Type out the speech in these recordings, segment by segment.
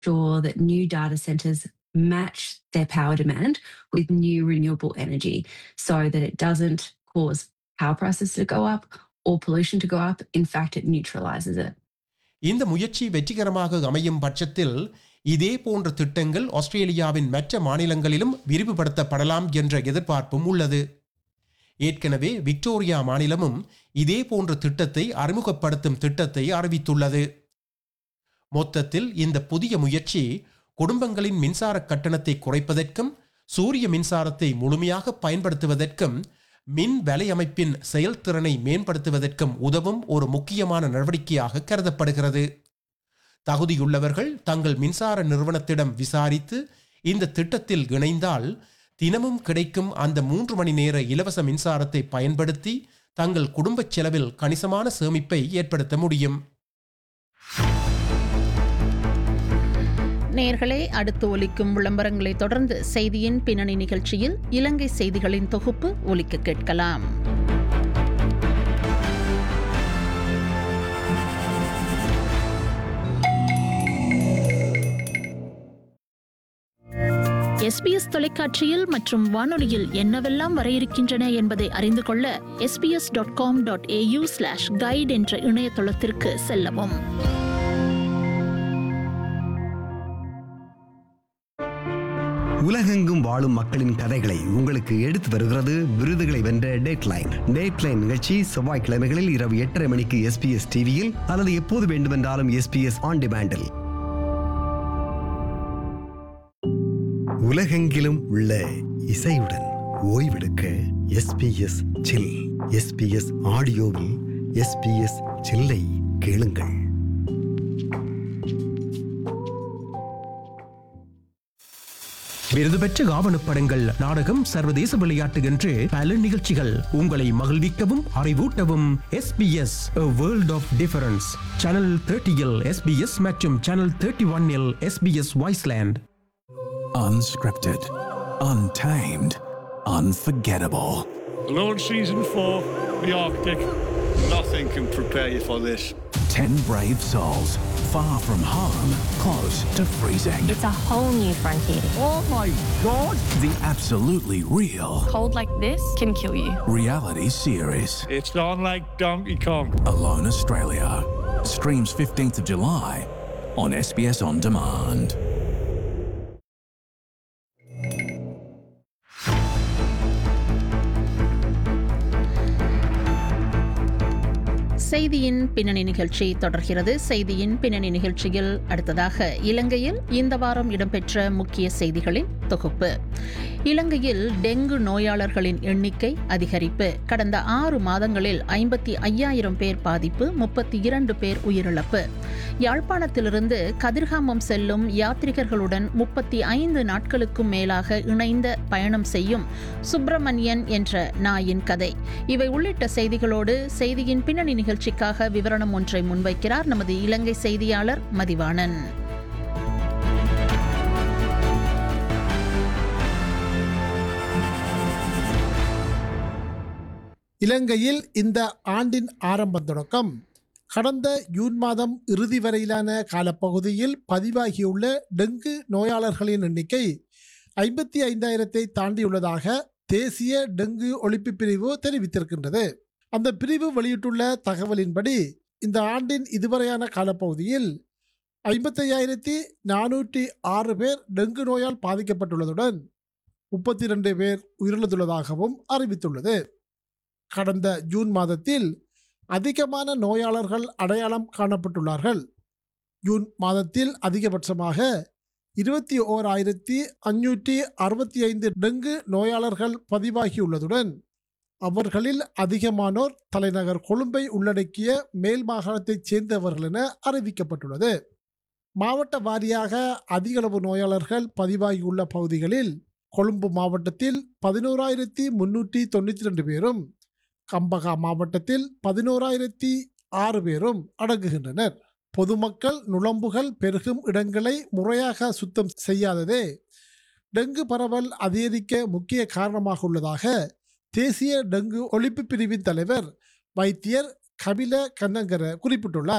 sure that new data centers match their power demand with new renewable energy so that it doesn't cause power prices to go up or pollution to go up. In fact, it neutralizes it. இந்த முயற்சி வெற்றிகரமாக அமையும் பட்சத்தில் இதே போன்ற திட்டங்கள் ஆஸ்திரேலியாவின் மற்ற மாநிலங்களிலும் விரிவுபடுத்தப்படலாம் என்ற எதிர்பார்ப்பும் உள்ளது ஏற்கனவே விக்டோரியா மாநிலமும் இதே போன்ற திட்டத்தை அறிமுகப்படுத்தும் திட்டத்தை அறிவித்துள்ளது மொத்தத்தில் இந்த புதிய முயற்சி குடும்பங்களின் மின்சார கட்டணத்தை குறைப்பதற்கும் சூரிய மின்சாரத்தை முழுமையாக பயன்படுத்துவதற்கும் மின் வலையமைப்பின் செயல்திறனை மேம்படுத்துவதற்கும் உதவும் ஒரு முக்கியமான நடவடிக்கையாக கருதப்படுகிறது தகுதியுள்ளவர்கள் தங்கள் மின்சார நிறுவனத்திடம் விசாரித்து இந்த திட்டத்தில் இணைந்தால் தினமும் கிடைக்கும் அந்த மூன்று மணி நேர இலவச மின்சாரத்தை பயன்படுத்தி தங்கள் குடும்பச் செலவில் கணிசமான சேமிப்பை ஏற்படுத்த முடியும் நேர்களே அடுத்து ஒலிக்கும் விளம்பரங்களை தொடர்ந்து செய்தியின் பின்னணி நிகழ்ச்சியில் இலங்கை செய்திகளின் தொகுப்பு ஒலிக்க கேட்கலாம் எஸ்பிஎஸ் தொலைக்காட்சியில் மற்றும் வானொலியில் என்னவெல்லாம் வர இருக்கின்றன என்பதை அறிந்து கொள்ள SBS dot com dot AU slash guide என்ற இணையதளத்திற்கு செல்லவும் உலகெங்கும் வாழும் மக்களின் கதைகளை உங்களுக்கு எடுத்து வருகிறது விருதுகளை வென்ற டேட்லைன் டேட்லைன் நிகழ்ச்சி செவ்வாய்க்கிழமைகளில் இரவு எட்டரை மணிக்கு எஸ்பிஎஸ் டிவியில் அல்லது எப்போது வேண்டுமென்றாலும் எஸ்பிஎஸ் ஆன் டிமாண்டில் உலகெங்கிலும் உள்ள இசையுடன் ஓய்வெடுக்க எஸ்பிஎஸ் சில் எஸ்பிஎஸ் ஆடியோவில் எஸ்பிஎஸ் சில்லை கேளுங்கள் விருது பெற்ற ஆவணப்படங்கள் நாடகம் சர்வதேச விளையாட்டு என்று பல நிகழ்ச்சிகள் உங்களை மகிழ்விக்கவும் அறிவூட்டவும் SBS world of difference channel தேர்ட்டியில் எஸ்பிஎஸ் மற்றும் சேனல் தேர்ட்டி ஒன்னில் SBS voiceland Unscripted, untamed, unforgettable. Launch season four, the Arctic. Nothing can prepare you for this. Ten brave souls, far from home, close to freezing. It's a whole new frontier. Oh my god! The absolutely real Cold like this can kill you. reality series. It's not like Donkey Kong. Alone Australia. Streams 15th of July on SBS On Demand. செய்தியின் பின்னணி நிகழ்ச்சி தொடர்கிறது செய்தியின் பின்னணி நிகழ்ச்சியில் அடுத்ததாக இலங்கையில் இந்த வாரம் இடம்பெற்ற முக்கிய செய்திகளின் தொகுப்பு இலங்கையில் டெங்கு நோயாளர்களின் எண்ணிக்கை அதிகரிப்பு கடந்த ஆறு மாதங்களில் ஐம்பத்தி ஐயாயிரம் பேர் பாதிப்பு முப்பத்தி இரண்டு பேர் உயிரிழப்பு யாழ்ப்பாணத்திலிருந்து கதிர்காமம் செல்லும் யாத்ரிகர்களுடன் முப்பத்தி ஐந்து நாட்களுக்கும் மேலாக இணைந்த பயணம் செய்யும் சுப்பிரமணியன் என்ற நாயின் கதை இவை உள்ளிட்ட செய்திகளோடு செய்தியின் பின்னணி நிகழ்ச்சிக்காக விவரணம் ஒன்றை முன்வைக்கிறார் நமது இலங்கை செய்தியாளர் மதிவாணன் இலங்கையில் இந்த ஆண்டின் ஆரம்ப தொடக்கம் கடந்த ஜூன் மாதம் இறுதி வரையிலான காலப்பகுதியில் பதிவாகியுள்ள டெங்கு நோயாளர்களின் எண்ணிக்கை ஐம்பத்தி ஐந்தாயிரத்தை தாண்டியுள்ளதாக தேசிய டெங்கு ஒழிப்பு பிரிவு தெரிவித்திருக்கின்றது அந்த பிரிவு வெளியிட்டுள்ள தகவலின்படி இந்த ஆண்டின் இதுவரையான காலப்பகுதியில் ஐம்பத்தையாயிரத்தி நானூற்றி ஆறு பேர் டெங்கு நோயால் பாதிக்கப்பட்டுள்ளதுடன் முப்பத்தி ரெண்டு பேர் உயிரிழந்துள்ளதாகவும் அறிவித்துள்ளது கடந்த ஜூன் மாதத்தில் அதிகமான நோயாளர்கள் அடையாளம் காணப்பட்டுள்ளார்கள் ஜூன் மாதத்தில் அதிகபட்சமாக இருபத்தி ஓர் ஆயிரத்தி அஞ்சூற்றி அறுபத்தி ஐந்து டெங்கு நோயாளர்கள் பதிவாகியுள்ளதுடன் அவர்களில் அதிகமானோர் தலைநகர் கொழும்பை உள்ளடக்கிய மேல் மாகாணத்தைச் சேர்ந்தவர்கள் என அறிவிக்கப்பட்டுள்ளது மாவட்ட வாரியாக அதிகளவு நோயாளர்கள் பதிவாகியுள்ள பகுதிகளில் கொழும்பு மாவட்டத்தில் பதினோராயிரத்தி முன்னூற்றி தொண்ணூற்றி ரெண்டு பேரும் கம்பகா மாவட்டத்தில் பதினோராயிரத்தி ஆறு பேரும் அடங்குகின்றனர் பொதுமக்கள் நுழம்புகள் பெருகும் இடங்களை முறையாக சுத்தம் செய்யாததே டெங்கு பரவல் அதிகரிக்க முக்கிய காரணமாக உள்ளதாக தேசிய டெங்கு ஒழிப்பு பிரிவின் தலைவர் வைத்தியர் கபில கண்ணங்கர குறிப்பிட்டுள்ளார்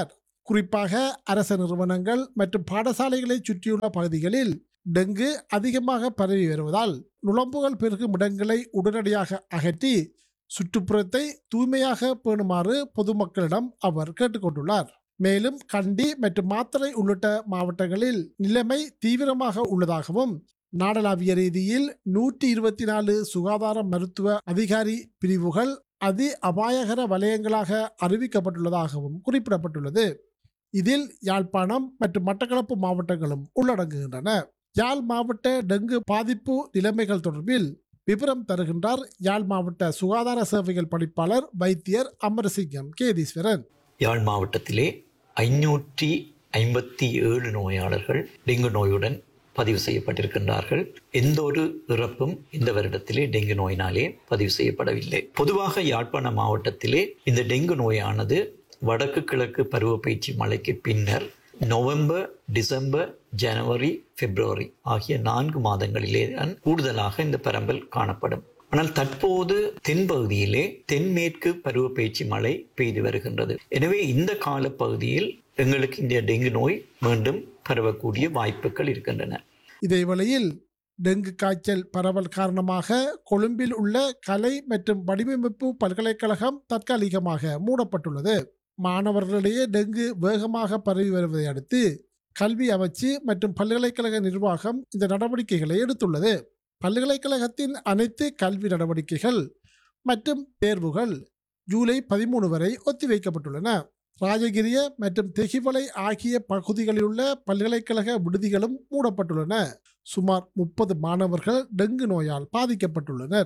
குறிப்பாக அரச நிறுவனங்கள் மற்றும் பாடசாலைகளை சுற்றியுள்ள பகுதிகளில் டெங்கு அதிகமாக பரவி வருவதால் நுழம்புகள் பெருகும் இடங்களை உடனடியாக அகற்றி சுற்றுப்புறத்தை தூய்மையாக பேணுமாறு பொதுமக்களிடம் அவர் கேட்டுக்கொண்டுள்ளார் மேலும் கண்டி மற்றும் மாத்தறை உள்ளிட்ட மாவட்டங்களில் நிலைமை தீவிரமாக உள்ளதாகவும் நாடளாவிய ரீதியில் நூற்றி இருபத்தி நாலு சுகாதார மருத்துவ அதிகாரி பிரிவுகள் அதி அபாயகர வலயங்களாக அறிவிக்கப்பட்டுள்ளதாகவும் குறிப்பிடப்பட்டுள்ளது இதில் யாழ்ப்பாணம் மற்றும் மட்டக்களப்பு மாவட்டங்களும் உள்ளடங்குகின்றன யாழ் மாவட்ட டெங்கு பாதிப்பு நிலைமைகள் தொடர்பில் விவரம் தருகின்றார் யாழ் மாவட்ட சுகாதார சேவைகள் பணிப்பாளர் வைத்தியர் அமரசிங்கம் கேதீஸ்வரன் யாழ் மாவட்டத்திலே ஐநூற்றி ஐம்பத்தி ஏழு நோயாளர்கள் டெங்கு நோயுடன் பதிவு செய்யப்பட்டிருக்கின்றார்கள் எந்த ஒரு இறப்பும் இந்த வருடத்திலே டெங்கு நோயினாலே பதிவு செய்யப்படவில்லை பொதுவாக யாழ்ப்பாண மாவட்டத்திலே இந்த டெங்கு நோயானது வடக்கு கிழக்கு பருவப்பயிற்சி மழைக்கு பின்னர் நவம்பர் டிசம்பர் ஜனவரி பிப்ரவரி ஆகிய நான்கு மாதங்களிலே தான் கூடுதலாக இந்த பரம்பல் காணப்படும் ஆனால் தற்போது தென்பகுதியிலே தென்மேற்கு பருவப்பயிற்சி மழை பெய்து வருகின்றது எனவே இந்த காலப்பகுதியில் எங்களுக்கு இந்த டெங்கு நோய் மீண்டும் பரவக்கூடிய வாய்ப்புகள் இருக்கின்றன இதேவேளையில் டெங்கு காய்ச்சல் பரவல் காரணமாக கொழும்பில் உள்ள கலை மற்றும் வடிவமைப்பு பல்கலைக்கழகம் தற்காலிகமாக மூடப்பட்டுள்ளது மாணவர்களிடையே டெங்கு வேகமாக பரவி வருவதை அடுத்து கல்வி அமைச்சு மற்றும் பல்கலைக்கழக நிர்வாகம் இந்த நடவடிக்கைகளை எடுத்துள்ளது பல்கலைக்கழகத்தின் அனைத்து கல்வி நடவடிக்கைகள் மற்றும் தேர்வுகள் ஜூலை பதிமூணு வரை ஒத்திவைக்கப்பட்டுள்ளன ராஜகிரிய மற்றும் தெஹிவலை ஆகிய பகுதிகளில் உள்ள பல்கலைக்கழக விடுதிகளும் மூடப்பட்டுள்ளன சுமார் முப்பது மாணவர்கள் டெங்கு நோயால் பாதிக்கப்பட்டுள்ளனர்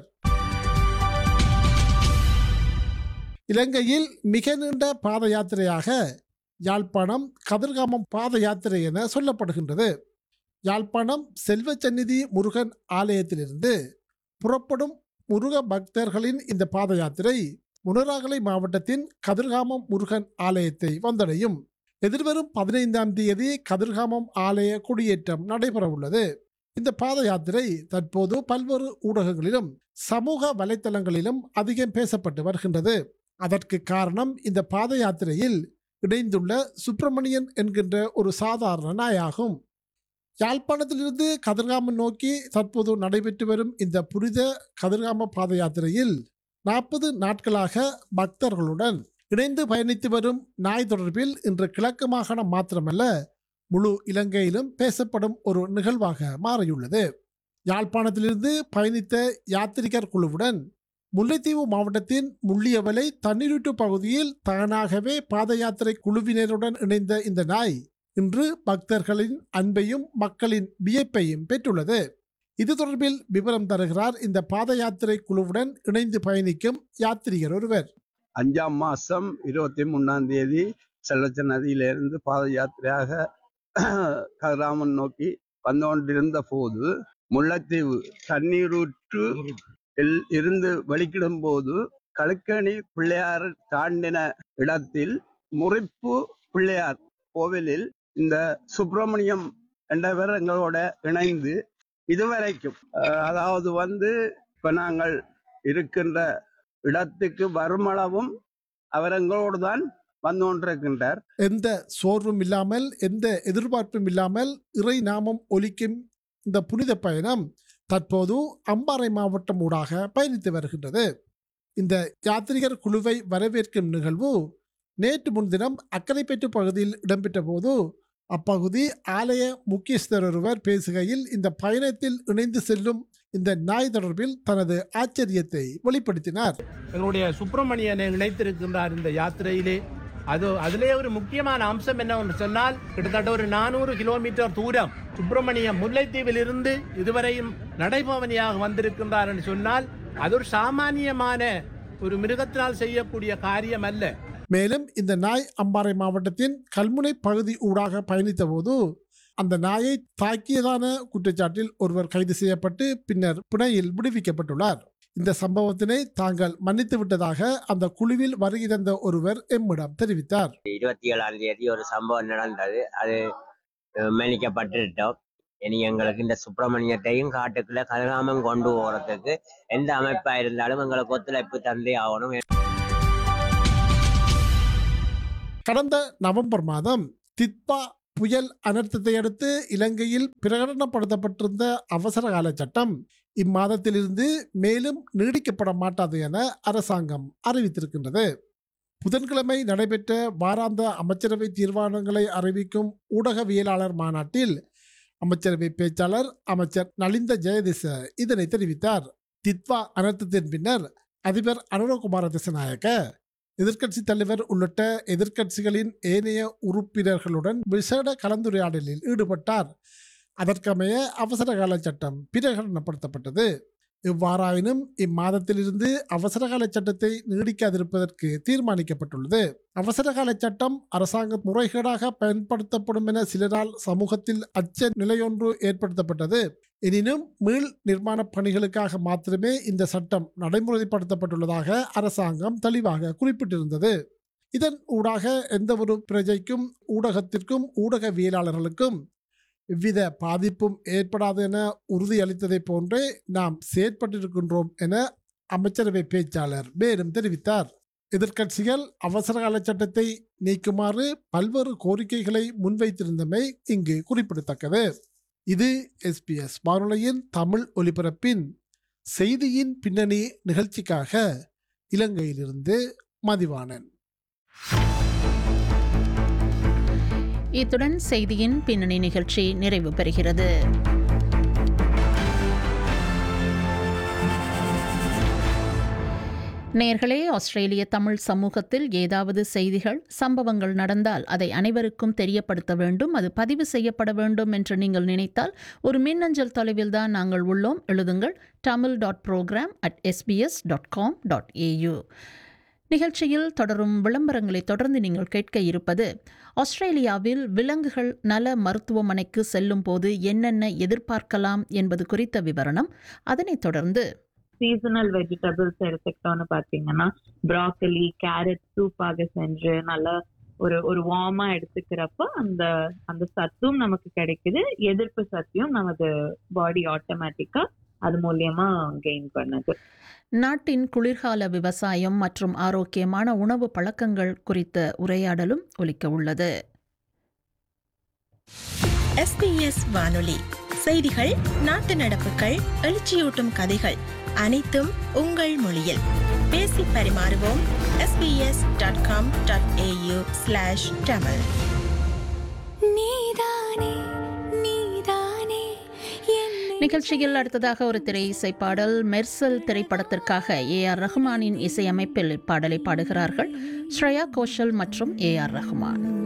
இலங்கையில் மிக நீண்ட பாத யாத்திரையாக யாழ்ப்பாணம் கதிர்காமம் பாத யாத்திரை என சொல்லப்படுகின்றது யாழ்ப்பாணம் செல்வச்சந்நிதி முருகன் ஆலயத்திலிருந்து புறப்படும் முருக பக்தர்களின் இந்த பாத யாத்திரை முனராகலை மாவட்டத்தின் கதிர்காமம் முருகன் ஆலயத்தை வந்தடையும் எதிர்வரும் பதினைந்தாம் தேதி கதிர்காமம் ஆலய குடியேற்றம் நடைபெறவுள்ளது இந்த பாத யாத்திரை தற்போது பல்வேறு ஊடகங்களிலும் சமூக வலைத்தளங்களிலும் அதிகம் பேசப்பட்டு வருகின்றது அதற்கு காரணம் இந்த பாத யாத்திரையில் இணைந்துள்ள சுப்பிரமணியன் என்கின்ற ஒரு சாதாரண நாயாகும் யாழ்ப்பாணத்திலிருந்து கதிர்காமம் நோக்கி தற்போது நடைபெற்று வரும் இந்த புனித கதிர்காம பாத யாத்திரையில் நாற்பது நாட்களாக பக்தர்களுடன் இணைந்து பயணித்து வரும் நாய் தொடர்பில் இன்று கிழக்கு மாகாணம் மாத்திரமல்ல முழு இலங்கையிலும் பேசப்படும் ஒரு நிகழ்வாக மாறியுள்ளது யாழ்ப்பாணத்திலிருந்து பயணித்த யாத்திரிகர் குழுவுடன் முல்லைத்தீவு மாவட்டத்தின் முள்ளியவலை தண்ணீருட்டு பகுதியில் தானாகவே பாத யாத்திரை குழுவினருடன் இணைந்த இந்த நாய் இன்று பக்தர்களின் அன்பையும் மக்களின் வியப்பையும் பெற்றுள்ளது இது தொடர்பில் விவரம் தருகிறார் இந்த பாத யாத்திரை குழுவுடன் இணைந்து பயணிக்கும் யாத்ரீகர் ஒருவர் அஞ்சாம் மாசம் இருபத்தி மூணாம் தேதி செல்லச்ச நதியிலிருந்து பாத யாத்திரையாக கதிராமன் நோக்கி வந்து கொண்டிருந்த போது முல்லைத்தீவு தண்ணீரூற்று இல் இருந்து வெளிக்கிடும் போது கழுக்கணி பிள்ளையார் தாண்டின இடத்தில் முறிப்பு பிள்ளையார் கோவிலில் இந்த சுப்பிரமணியம் என்றவர் எங்களோட இணைந்து இதுவரைக்கும் அஹ், அதாவது வந்து இப்ப நாங்கள் இருக்கின்ற இடத்துக்கு வருமளவும் அவர் எங்களோடு தான் வந்து கொண்டிருக்கின்றார் எந்த சோர்வும் இல்லாமல் எந்த எதிர்பார்ப்பும் இல்லாமல் இறை நாமம் ஒலிக்கும் இந்த புனித பயணம் தற்போது அம்பாறை மாவட்டம் ஊடாக பயணித்து வருகின்றது இந்த யாத்ரிகர் குழுவை வரவேற்கும் நிகழ்வு நேற்று முன்தினம் அக்கரைப்பேட்டு பகுதியில் இடம்பெற்ற போது அப்பகுதி ஆலய முக்கியஸ்தர் ஒருவர் பேசுகையில் இந்த பயணத்தில் இணைந்து செல்லும் இந்த நாய் தொடர்பில் தனது ஆச்சரியத்தை வெளிப்படுத்தினார் எங்களுடைய சுப்பிரமணியனை இணைத்திருக்கின்றார் இந்த யாத்திரையிலே அது அதிலே ஒரு முக்கியமான அம்சம் என்னவென்று சொன்னால் கிட்டத்தட்ட ஒரு நானூறு கிலோமீட்டர் தூரம் சுப்பிரமணியம் முல்லைத்தீவில் இருந்து இதுவரையும் நடைபவனியாக வந்திருக்கின்றார் என்று சொன்னால் அது ஒரு சாமானியமான ஒரு மிருகத்தினால் செய்யக்கூடிய காரியம் அல்ல மேலும் இந்த நாய் அம்பாறை மாவட்டத்தின் கல்முனை பகுதி ஊடாக பயணித்த போது அந்த நாயை தாக்கியதான குற்றச்சாட்டில் ஒருவர் கைது செய்யப்பட்டு பின்னர் பிணையில் விடுவிக்கப்பட்டுள்ளார் இந்த சம்பவத்தினை தாங்கள் மன்னித்து விட்டதாக அந்த குழுவில் வருகை தந்த ஒருவர் எம்மிடம் தெரிவித்தார் இருபத்தி ஏழாம் தேதி ஒரு சம்பவம் நடந்தது அது அஹ், மன்னிக்கப்பட்டுட்டோம் இனி எங்களுக்கு இந்த சுப்பிரமணியத்தையும் காட்டுக்குள்ள கதிராமம் கொண்டு போறதுக்கு எந்த அமைப்பா இருந்தாலும் எங்களுக்கு ஒத்துழைப்பு தந்தே ஆகணும் கடந்த நவம்பர் மாதம் தித்பா புயல் அனர்த்தத்தை அடுத்து இலங்கையில் பிரகடனப்படுத்தப்பட்டிருந்த அவசரகால சட்டம் இம்மாதத்திலிருந்து மேலும் நீடிக்கப்பட மாட்டாது என அரசாங்கம் அறிவித்திருக்கின்றது புதன்கிழமை நடைபெற்ற வாராந்த அமைச்சரவை தீர்மானங்களை அறிவிக்கும் ஊடகவியலாளர் மாநாட்டில் அமைச்சரவை பேச்சாளர் அமைச்சர் நலிந்த ஜெயதிச இதனை தெரிவித்தார் தித்வா அனர்த்தத்தின் பின்னர் அதிபர் அனுரகுமார திசநாயக்க எதிர்க்கட்சி தலைவர் உள்ளிட்ட எதிர்க்கட்சிகளின் ஏனைய உறுப்பினர்களுடன் விசேட கலந்துரையாடலில் ஈடுபட்டார் அதற்கமைய அவசரகால சட்டம் பிரகடனப்படுத்தப்பட்டது இவ்வாறாயினும் இம்மாதத்திலிருந்து அவசரகால சட்டத்தை நீடிக்காதிருப்பதற்கு தீர்மானிக்கப்பட்டுள்ளது அவசரகால சட்டம் அரசாங்க முறைகேடாக பயன்படுத்தப்படும் என சிலரால் சமூகத்தில் அச்ச நிலையொன்று ஏற்படுத்தப்பட்டது எனினும் மீள் நிர்மாண பணிகளுக்காக மாத்திரமே இந்த சட்டம் நடைமுறைப்படுத்தப்பட்டுள்ளதாக அரசாங்கம் தெளிவாக குறிப்பிட்டிருந்தது இதன் ஊடாக எந்த ஒரு பிரஜைக்கும் ஊடகத்திற்கும் ஊடகவியலாளர்களுக்கும் எவ்வித பாதிப்பும் ஏற்படாது என உறுதியளித்ததை போன்றே நாம் செயற்பட்டிருக்கின்றோம் என அமைச்சரவை பேச்சாளர் மேலும் தெரிவித்தார் எதிர்க்கட்சிகள் அவசரகால சட்டத்தை நீக்குமாறு பல்வேறு கோரிக்கைகளை முன்வைத்திருந்தமை இங்கு குறிப்பிடத்தக்கது இது எஸ்பிஎஸ் வானொலியின் தமிழ் ஒலிபரப்பின் செய்தியின் பின்னணி நிகழ்ச்சிக்காக இலங்கையிலிருந்து மதிவாணன் இத்துடன் செய்தியின் பின்னணி நிகழ்ச்சி நிறைவு பெறுகிறது நேர்களே ஆஸ்திரேலிய தமிழ் சமூகத்தில் ஏதாவது செய்திகள் சம்பவங்கள் நடந்தால் அதை அனைவருக்கும் தெரியப்படுத்த வேண்டும் அது பதிவு செய்யப்பட வேண்டும் என்று நீங்கள் நினைத்தால் ஒரு மின்னஞ்சல் தொலைவில் தான் நாங்கள் உள்ளோம் எழுதுங்கள் Tamil dot program at SBS dot com dot AU நிகழ்ச்சியில் தொடரும் விளம்பரங்களை தொடர்ந்து நீங்கள் கேட்க இருப்பது ஆஸ்திரேலியாவில் விலங்குகள் நல மருத்துவமனைக்கு செல்லும் போது என்னென்ன எதிர்பார்க்கலாம் என்பது குறித்த விவரணம் அதனைத் தொடர்ந்து சீசனல் வெஜிடபிள்ஸ் எடுத்துக்கிட்டோம்னு பாத்தீங்கன்னா ப்ராக்கலி கேரட் சூப்பாக செஞ்சு நல்லா ஒரு ஒரு வார்மா எடுத்துக்கிறப்ப அந்த அந்த சத்தும் நமக்கு கிடைக்குது எதிர்ப்பு சக்தியும் நமது பாடி ஆட்டோமேட்டிக்கா அது மூலியமா கெயின் பண்ணுது நாட்டின் குளிர்கால விவசாயம் மற்றும் ஆரோக்கியமான உணவு பழக்கங்கள் குறித்த உரையாடலும் ஒலிக்க உள்ளது எஸ்பிஎஸ் வானொலி செய்திகள் நாட்டு நடப்புகள் எழுச்சியூட்டும் கதைகள் அனைத்தும் உங்கள் மொழியில் பேசி பரிமாறுவோம் SBS dot com dot AU slash Tamil நிகழ்ச்சியில் அடுத்ததாக ஒரு திரை இசை பாடல் மெர்சல் திரைப்படத்திற்காக ஏ ஆர் ரஹ்மானின் இசையமைப்பில் இப்பாடலை பாடுகிறார்கள் ஸ்ரேயா கோஷல் மற்றும் ஏ ஆர் ரஹ்மான்